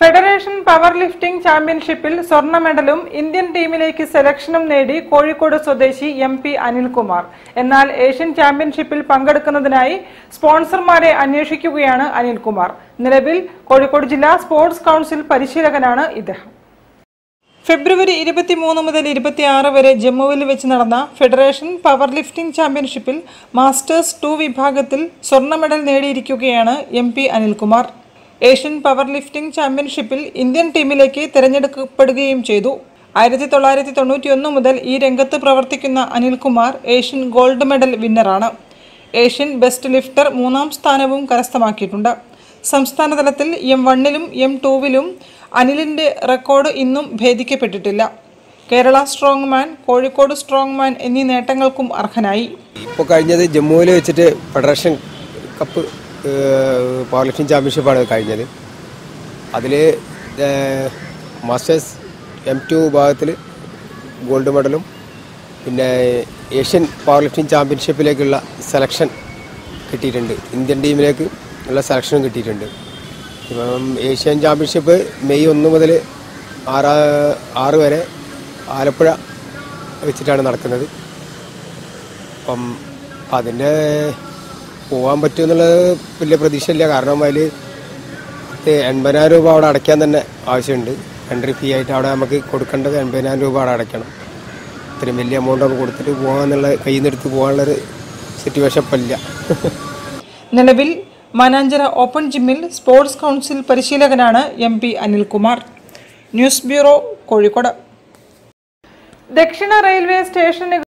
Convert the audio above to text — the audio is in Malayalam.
ഫെഡറേഷൻ പവർ ലിഫ്റ്റിംഗ് ചാമ്പ്യൻഷിപ്പിൽ സ്വർണ്ണ മെഡലും ഇന്ത്യൻ ടീമിലേക്ക് സെലക്ഷനും നേടി കോഴിക്കോട് സ്വദേശി എം പി അനിൽകുമാർ എന്നാൽ ഏഷ്യൻ ചാമ്പ്യൻഷിപ്പിൽ പങ്കെടുക്കുന്നതിനായി സ്പോൺസർമാരെ അന്വേഷിക്കുകയാണ് അനിൽകുമാർ നിലവിൽ കോഴിക്കോട് ജില്ലാ സ്പോർട്സ് കൗൺസിൽ പരിശീലകനാണ് ഇദ്ദേഹം ഫെബ്രുവരി ഇരുപത്തിമൂന്ന് മുതൽ ഇരുപത്തിയാറ് വരെ ജമ്മുവിൽ വെച്ച് നടന്ന ഫെഡറേഷൻ പവർ ലിഫ്റ്റിംഗ് ചാമ്പ്യൻഷിപ്പിൽ മാസ്റ്റേഴ്സ് ടു വിഭാഗത്തിൽ സ്വർണ്ണ മെഡൽ നേടിയിരിക്കുകയാണ് M P Anilkumar Asian powerlifting ചാമ്പ്യൻഷിപ്പിൽ ഇന്ത്യൻ ടീമിലേക്ക് തിരഞ്ഞെടുക്കപ്പെടുകയും ചെയ്തു ആയിരത്തി തൊള്ളായിരത്തി തൊണ്ണൂറ്റിയൊന്ന് മുതൽ ഈ രംഗത്ത് പ്രവർത്തിക്കുന്ന അനിൽകുമാർ ഏഷ്യൻ ഗോൾഡ് മെഡൽ വിന്നറാണ് ഏഷ്യൻ ബെസ്റ്റ് ലിഫ്റ്റർ മൂന്നാം സ്ഥാനവും കരസ്ഥമാക്കിയിട്ടുണ്ട് സംസ്ഥാന തലത്തിൽ എം വണ്ണിലും എം ടൂവിലും അനിലിന്റെ റെക്കോർഡ് ഇന്നും ഭേദിക്കപ്പെട്ടിട്ടില്ല Kerala strongman Kozhikode strongman എന്നീ നേട്ടങ്ങൾക്കും അർഹനായി ഇപ്പോൾ കഴിഞ്ഞത് ജമ്മുവിൽ വെച്ചിട്ട് ഫെഡറേഷൻ കപ്പ് പവർ ലിഫ്റ്റിംഗ് ചാമ്പ്യൻഷിപ്പാണ് കഴിഞ്ഞത് അതിൽ മാസ്റ്റേഴ്സ് എം ടു വിഭാഗത്തിൽ ഗോൾഡ് മെഡലും പിന്നെ ഏഷ്യൻ പവർ ലിഫ്റ്റിംഗ് ചാമ്പ്യൻഷിപ്പിലേക്കുള്ള സെലക്ഷൻ കിട്ടിയിട്ടുണ്ട് ഇന്ത്യൻ ടീമിലേക്ക് ഉള്ള സെലക്ഷനും കിട്ടിയിട്ടുണ്ട് ഇപ്പം ഏഷ്യൻ ചാമ്പ്യൻഷിപ്പ് മെയ് ഒന്ന് മുതൽ ആറ് ആറ് വരെ ആലപ്പുഴ വെച്ചിട്ടാണ് നടക്കുന്നത് അപ്പം അതിൻ്റെ പോകാൻ പറ്റുമെന്നുള്ളത് വലിയ പ്രതീക്ഷയില്ല കാരണം അതിൽ എൺപതിനായിരം രൂപ അവിടെ അടയ്ക്കാൻ തന്നെ ആവശ്യമുണ്ട് എൻട്രി ഫീ ആയിട്ട് അവിടെ നമുക്ക് കൊടുക്കേണ്ടത് എൺപതിനായിരം രൂപ അവിടെ അടയ്ക്കണം ഇത്രയും വലിയ എമൗണ്ട് ഒക്കെ കൊടുത്തിട്ട് പോകാന്നുള്ള കയ്യിൽ നിന്ന് എടുത്ത് പോകാനുള്ളൊരു സിറ്റുവേഷൻ ഇപ്പം ഇല്ല നിലവിൽ മാനാഞ്ചിറ ഓപ്പൺ ജിമ്മിൽ സ്പോർട്സ് കൗൺസിൽ പരിശീലകനാണ് M P Anilkumar news bureau Kozhikode ദക്ഷിണ റെയിൽവേ സ്റ്റേഷനുകൾ